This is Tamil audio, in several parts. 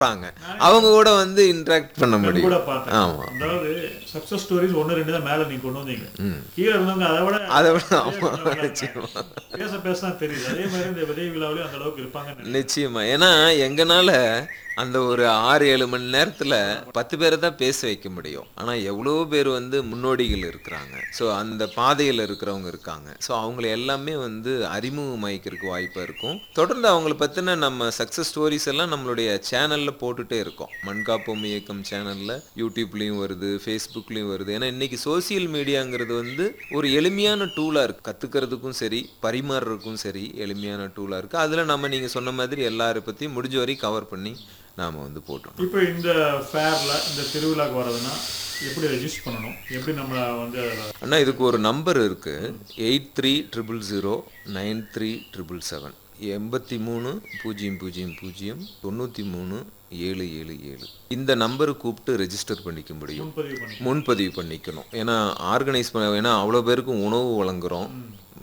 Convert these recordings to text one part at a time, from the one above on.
இருப்பாங்க அவங்க கூட வந்து இன்டராக்ட் பண்ண கண் முடியும் கூட பார்த்தேன் ஆமா அதாவது சக்சஸ் ஸ்டோரிஸ் ஒண்ணு ரெண்டு தான் மேல நீங்க கொண்டு வந்தீங்க கீழே இருந்தவங்க அதை விட அதை விட ஆமா நிறைய நிச்சயமா பேச பேச தான் தெரியுது அதே மாதிரி இந்த விதை விழாவிலையும் அந்த அளவுக்கு இருப்பாங்க நிச்சயமா ஏன்னா எங்கனால அந்த ஒரு ஆறு ஏழு மணி நேரத்துல பத்து பேரை தான் பேச வைக்க முடியும் ஆனா எவ்வளவோ பேர் வந்து முன்னோடிகள் இருக்கிறாங்க ஸோ அந்த பாதையில இருக்கிறவங்க இருக்காங்க ஸோ அவங்கள எல்லாமே வந்து அறிமுகமாய்க்கிறதுக்கு வாய்ப்பா இருக்கும் தொடர்ந்து அவங்கள பத்தின நம்ம சக்சஸ் ஸ்டோரிஸ் எல்லாம் நம்மளுடைய சேனல்ல போட்டுட்டே இருக்கோம் மண்காப்போம் இயக்கம் சேனல்ல யூடியூப்லயும் வருது ஃபேஸ்புக்லயும் வருது ஏன்னா இன்னைக்கு சோசியல் மீடியாங்கிறது வந்து ஒரு எளிமையான டூலா இருக்கு கத்துக்கிறதுக்கும் சரி பரிமாறுறதுக்கும் சரி எளிமையான டூலா இருக்கு அதுல நம்ம நீங்க சொன்ன மாதிரி எல்லாரை பத்தியும் முடிஞ்ச வரை கவர் பண்ணி நாம வந்து போட்டோம் இப்போ இந்த ஃபேர்ல இந்த திருவிழாக்கு வர்றதுன்னா எப்படி ரெஜிஸ்டர் பண்ணணும் எப்படி நம்ம வந்து அதுல அண்ணா இதுக்கு ஒரு நம்பர் இருக்கு eight three triple zero nine three triple seven எண்பத்தி மூணு பூஜ்ஜியம் பூஜ்ஜியம் பூஜ்ஜியம் தொண்ணூற்றி மூணு ஏழு ஏழு ஏழு இந்த நம்பரு கூப்பிட்டு ரெஜிஸ்டர் பண்ணிக்க முடியும் முன்பதிவு பண்ணி முன்பதிவு பண்ணிக்கணும் ஏன்னா ஆர்கனைஸ் பண்ண ஏன்னா அவ்வளோ பேருக்கும் உணவு வழங்குறோம்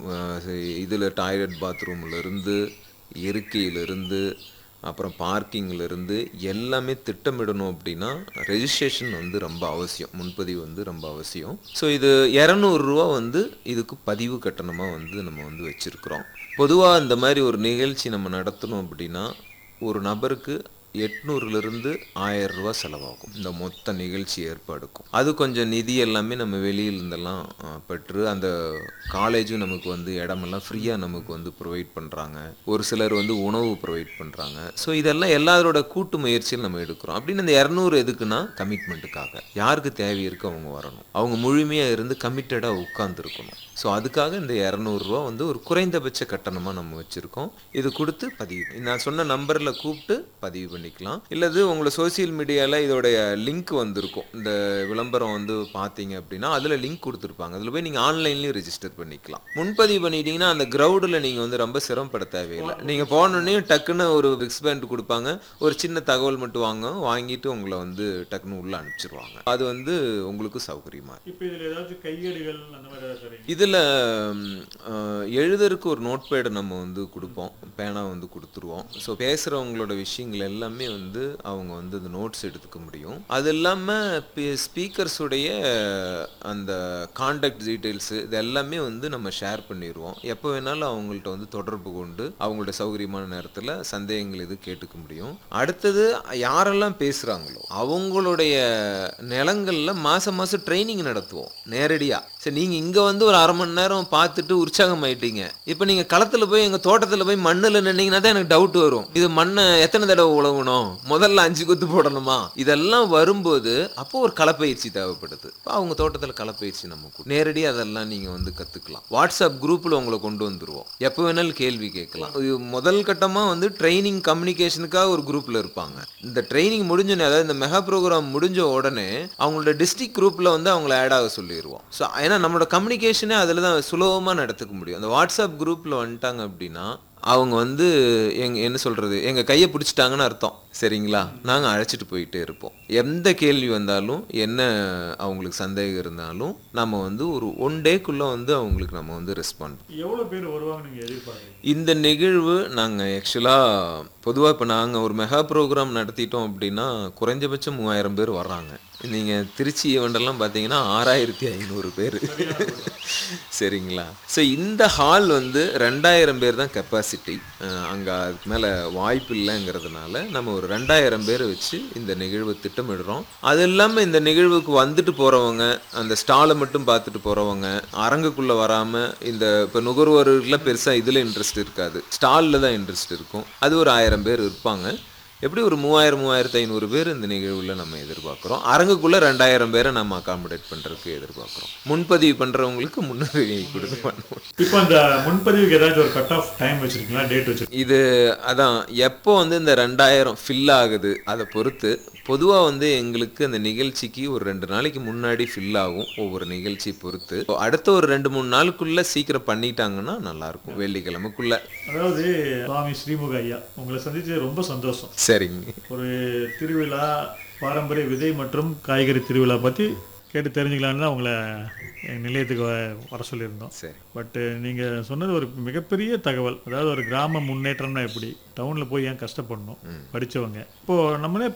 இதில் டாய்லெட் பாத்ரூம்ல இருந்து இருக்கையிலிருந்து அப்புறம் பார்க்கிங்ல இருந்து எல்லாமே திட்டமிடணும் அப்படின்னா ரெஜிஸ்ட்ரேஷன் வந்து ரொம்ப அவசியம் முன்பதிவு வந்து ரொம்ப அவசியம் ஸோ இது இரநூறுவா வந்து இதுக்கு பதிவு கட்டணமாக வந்து நம்ம வந்து வச்சுருக்குறோம் பொதுவாக இந்த மாதிரி ஒரு நிகழ்ச்சி நம்ம நடத்தணும் அப்படின்னா ஒரு நபருக்கு எட்நூறுலேருந்து ஆயிரம் ரூபா செலவாகும் இந்த மொத்த நிகழ்ச்சி ஏற்பாடுக்கும் அது கொஞ்சம் நிதி எல்லாமே நம்ம வெளியிலிருந்தெல்லாம் அஹ், பெற்று அந்த காலேஜும் நமக்கு வந்து இடமெல்லாம் ஃப்ரீயாக நமக்கு வந்து ப்ரொவைட் பண்ணுறாங்க ஒரு சிலர் வந்து உணவு ப்ரொவைட் பண்ணுறாங்க ஸோ இதெல்லாம் எல்லாரோட கூட்டு முயற்சியில் நம்ம எடுக்கிறோம் அப்படின்னு இந்த இரநூறு எதுக்குன்னா கமிட்மெண்ட்டுக்காக யாருக்கு தேவை இருக்கு அவங்க வரணும் அவங்க முழுமையாக இருந்து கமிட்டடாக உட்கார்ந்துருக்கணும் ஸோ அதுக்காக இந்த இரநூறுவா வந்து ஒரு குறைந்தபட்ச கட்டணமாக நம்ம வச்சுருக்கோம் இது கொடுத்து பதிவு நான் சொன்ன நம்பரில் கூப்பிட்டு பதிவு பண்ணிக்கலாம் இல்லது உங்களை சோஷியல் மீடியாவில் இதோடைய லிங்க் வந்திருக்கும் இந்த விளம்பரம் வந்து பார்த்தீங்க அப்படின்னா அதில் லிங்க் கொடுத்துருப்பாங்க அதில் போய் நீங்கள் ஆன்லைன்லேயும் ரெஜிஸ்டர் பண்ணிக்கலாம் முன்பதிவு பண்ணிட்டீங்கன்னா அந்த க்ரௌடில் நீங்கள் வந்து ரொம்ப சிரமப்பட தேவையில்லை நீங்கள் போனோடனே டக்குன்னு ஒரு எக்ஸ்பேண்ட் கொடுப்பாங்க ஒரு சின்ன தகவல் மட்டும் வாங்க வாங்கிட்டு உங்களை வந்து டக்குன்னு உள்ளே அனுப்பிச்சிருவாங்க அது வந்து உங்களுக்கு சௌகரியமா இருக்கும். இப்போ இதுல ஏதாச்சும் கையேடுகள் அந்த மாதிரி ஏதாவது தரீங்க இதில் எழுதறதுக்கு ஒரு நோட் பேடு நம்ம வந்து கொடுப்போம் பேனா வந்து கொடுத்துருவோம் ஸோ பேசுகிறவங்களோட விஷயங்கள் எல்லாமே வந்து அவங்க வந்து அந்த நோட்ஸ் எடுத்துக்க முடியும் அது இல்லாமல் ஸ்பீக்கர்ஸுடைய அந்த காண்டாக்ட் டீட்டெயில்ஸு இது எல்லாமே வந்து நம்ம ஷேர் பண்ணிடுவோம் எப்போ வேணாலும் அவங்கள்ட்ட வந்து தொடர்பு கொண்டு அவங்களோட சௌகரியமான நேரத்தில் சந்தேகங்கள் இது கேட்டுக்க முடியும் அடுத்தது யாரெல்லாம் பேசுகிறாங்களோ அவங்களுடைய நிலங்களில் மாதம் மாதம் ட்ரைனிங் நடத்துவோம் நேரடியாக சரி நீங்கள் இங்கே வந்து ஒரு அரை மணி நேரம் பார்த்துட்டு உற்சாகம் ஆயிட்டீங்க இப்போ நீங்கள் களத்தில் போய் எங்கள் தோட்டத்தில் போய் மண்ணில் நின்னீங்கன்னா தான் எனக்கு டவுட் வரும் இது மண்ணை எத்தனை தடவை உழவணும் முதல்ல அஞ்சு கொத்து போடணுமா இதெல்லாம் வரும்போது அப்போ ஒரு களப்பயிற்சி தேவைப்படுது இப்போ அவங்க தோட்டத்தில் களப்பயிற்சி நம்ம கொடு- நேரடியாக அதெல்லாம் நீங்கள் வந்து கற்றுக்கலாம் வாட்ஸ்அப் குரூப்பில் உங்களை கொண்டு வந்துருவோம் எப்போ வேணாலும் கேள்வி கேட்கலாம் இது முதல் கட்டமாக வந்து ட்ரைனிங் கம்யூனிகேஷனுக்காக ஒரு குரூப்பில் இருப்பாங்க இந்த ட்ரைனிங் முடிஞ்சோடனே அதாவது இந்த மெகா ப்ரோக்ராம் முடிஞ்ச உடனே அவங்களோட டிஸ்ட்ரிக்ட் குரூப்பில் வந்து அவங்கள ஆட் ஆக சொல்லிடுவோம் ஸோ ஏன்னா நம்மளோட கம்யூனிகேஷனே அதில் தான் சுலபமாக நடத்துக்க முடியும் அந்த வாட்ஸ்அப் குரூப்பில் வந்துட்டாங்க அப்படின்னா அவங்க வந்து எங்க என்ன சொல்றது எங்க கையை பிடிச்சிட்டாங்கன்னு அர்த்தம் சரிங்களா நாங்க அழைச்சிட்டு போயிட்டே இருப்போம் எந்த கேள்வி வந்தாலும் என்ன அவங்களுக்கு சந்தேகம் இருந்தாலும் நம்ம வந்து ஒரு ஒன் டேக்குள்ள வந்து அவங்களுக்கு நம்ம வந்து ரெஸ்பாண்ட் எவ்வளவு பேர் வருவாங்க நீங்க எதிர்பார்க்குறீங்க இந்த நிகழ்வு நாங்கள் ஆக்சுவலாக பொதுவாக இப்போ நாங்கள் ஒரு மெகா ப்ரோக்ராம் நடத்திட்டோம் அப்படின்னா குறைஞ்சபட்சம் மூவாயிரம் பேர் வர்றாங்க நீங்கள் திருச்சி ஈவெண்டெல்லாம் பார்த்தீங்கன்னா ஆறாயிரத்தி ஐநூறு பேர் சரிங்களா ஸோ இந்த ஹால் வந்து ரெண்டாயிரம் பேர் தான் கெப்பாசிட்டி அங்கே அதுக்கு மேலே வாய்ப்பு இல்லைங்கிறதுனால நம்ம ஒரு ரெண்டாயிரம் பேரை வச்சு இந்த நிகழ்வு திட்டமிடுறோம் அது இல்லாமல் இந்த நிகழ்வுக்கு வந்துட்டு போகிறவங்க அந்த ஸ்டாலை மட்டும் பார்த்துட்டு போகிறவங்க அரங்குக்குள்ளே வராமல் இந்த இப்போ நுகர்வோர்களுக்குலாம் பெருசாக இதில் இன்ட்ரெஸ்ட் இருக்காது ஸ்டாலில் தான் இன்ட்ரெஸ்ட் இருக்கும் அது ஒரு ஆயிரம் பேர் இருப்பாங்க எப்படி ஒரு மூவாயிரம் மூவாயிரத்து ஐநூறு பேர் இந்த நிகழ்வில் நம்ம எதிர்பார்க்குறோம் அரங்குக்குள்ளே ரெண்டாயிரம் பேரை நம்ம அகாமடேட் பண்ணுறதுக்கு எதிர்பார்க்குறோம் முன்பதிவு பண்ணுறவங்களுக்கு முன்னுரிமை கொடுத்து பண்ணுவோம் இப்போ அந்த முன்பதிவுக்கு ஏதாச்சும் ஒரு கட் ஆஃப் டைம் வச்சிருக்கீங்களா டேட் வச்சிருக்கீங்களா இது அதான் எப்போ வந்து இந்த ரெண்டாயிரம் ஃபில் ஆகுது அதை பொறுத்து பொதுவாக வந்து எங்களுக்கு அந்த நிகழ்ச்சிக்கு ஒரு ரெண்டு நாளைக்கு முன்னாடி ஃபில் ஆகும் ஒவ்வொரு நிகழ்ச்சி பொறுத்து இப்போ அடுத்த ஒரு ரெண்டு மூணு நாளுக்குள்ள சீக்கிரம் பண்ணிட்டாங்கன்னா நல்லா இருக்கும் வெள்ளிக்கிழமைக்குள்ள அதாவது சுவாமி ஸ்ரீமுக ஐயா உங்களை சந்திச்சது ரொம்ப சந்தோஷம் சரிங்க ஒரு திருவிழா பாரம்பரிய விதை மற்றும் காய்கறி திருவிழா பத்தி கேட்டு தெரிஞ்சுக்கலான்னு தான் உங்களை எங்கள் நிலையத்துக்கு வ- வர சொல்லியிருந்தோம் சரி பட்டு நீங்கள் சொன்னது ஒரு மிகப்பெரிய தகவல் அதாவது ஒரு கிராம முன்னேற்றம்னா எப்படி டவுனில் போய் ஏன் கஷ்டப்படணும் படித்தவங்க இப்போது நம்மளே